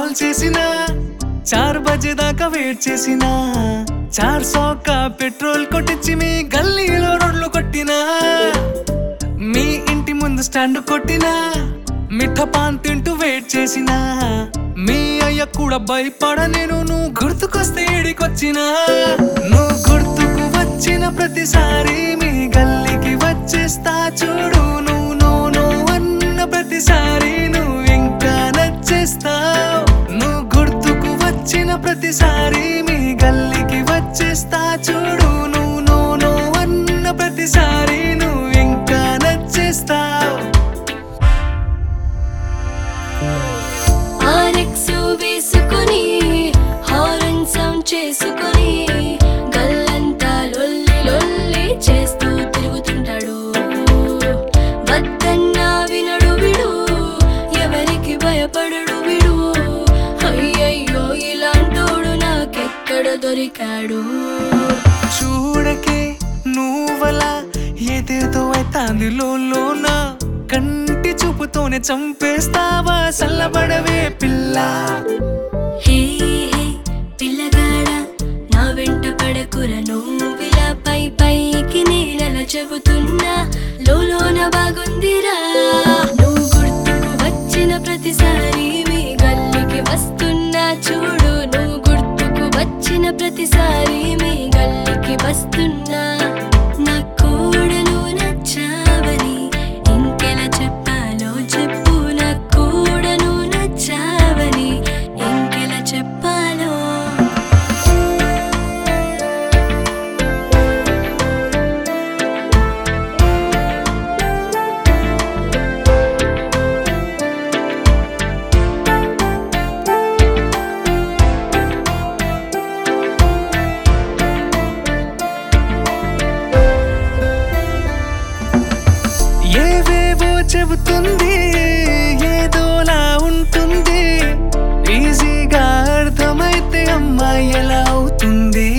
call చేసినా చార్ బజే దాకా wait చేసినా చార్ సోక పెట్రోల్ కొట్టించి మీ గల్లీలో రోడ్లు కొట్టినా మీ ఇంటి ముందు స్టాండ్ కొట్టినా మిఠ పాన్ తింటూ వెయిట్ చేసినా మీ అయ్య కూడా భయపడ నేను నువ్వు గుర్తుకొస్తే ఏడికొచ్చినా నువ్వు గుర్తుకు వచ్చిన ప్రతిసారి మీ గల్లీకి వచ్చేస్తా చూడు నువ్వు నో నో అన్న ప్రతిసారి నువ్వు ఇంకా నచ్చేస్తావు నువ్వు గుర్తుకు వచ్చిన ప్రతిసారి మీ గల్లీకి వచ్చేస్తా చూడు నువ్వు నో నో అన్న ప్రతిసారి నువ్వు ఇంకా నచ్చేస్తావు ఆర్ఎక్స్ వేసుకొని హారన్ సౌండ్ చేసుకొని గల్లంతా లొల్లి లొల్లి చేస్తూ తిరుగుతుంటాడు వద్దన్నా వినడు విడు ఎవరికి భయపడడు విడు అయ్యయ్యో ఇలాంటోడు నాకెక్కడ దొరికాడు చూడకే నువ్వలా ఏదేదో అయితాంది లోన కంటి చూపుతోనే చంపేస్తావా సల్లబడవే పిల్ల హే హే పిల్లగాడ నా వెంట పడకుర నువ్విలా పై పైకి నేనలా చెబుతున్నా లోలోన బాగుందిరా నువ్వు గుర్తుకు వచ్చిన ప్రతిసారి మీ గల్లికి వస్తున్నా చూడు నువ్వు గుర్తుకు వచ్చిన ప్రతిసారి మీ గల్లికి వస్తున్నా నాకు కూడా నువ్వు నచ్చావని ఇంకెలా చెప్పాలో చెప్పు నాకు కూడా నువ్వు నచ్చావని ఇంకెలా చెప్పాలో ఏవేవో చెబుతుంది ఏదోలా ఉంటుంది ఈజీగా అర్థమైతే అమ్మాయి ఎలా అవుతుంది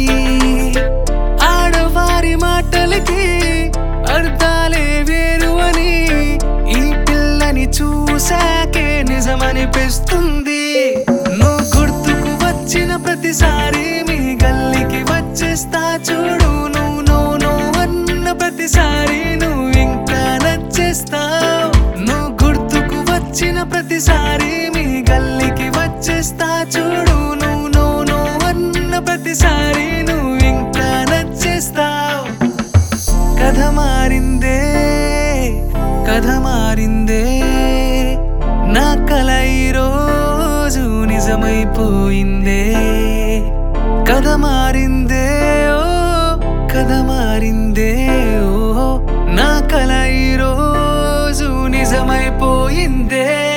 ఆడవారి మాటలకి అర్థాలే వేరు అని ఈ పిల్లని చూశాకే నిజమనిపిస్తుంది నువ్వు గుర్తుకు వచ్చిన ప్రతిసారి మీ గల్లీకి వచ్చేస్తా చూడు నువ్వు నో నో అన్న ప్రతిసారి నువ్వు ఇంకా నచ్చేస్తావు నువ్వు గుర్తుకు వచ్చిన ప్రతిసారి మీ గల్లీకి వచ్చేస్తా చూడు నువ్వు నో నో అన్న ప్రతిసారి నువ్వు ఇంకా నచ్చేస్తావు కథ మారిందే కథ మారిందే నా కల ఈరోజు నిజమైపోయిందే కథ మారిందే ఓ కథ మారిందే ఓ నా కల ఈరోజు నిజమైపోయిందే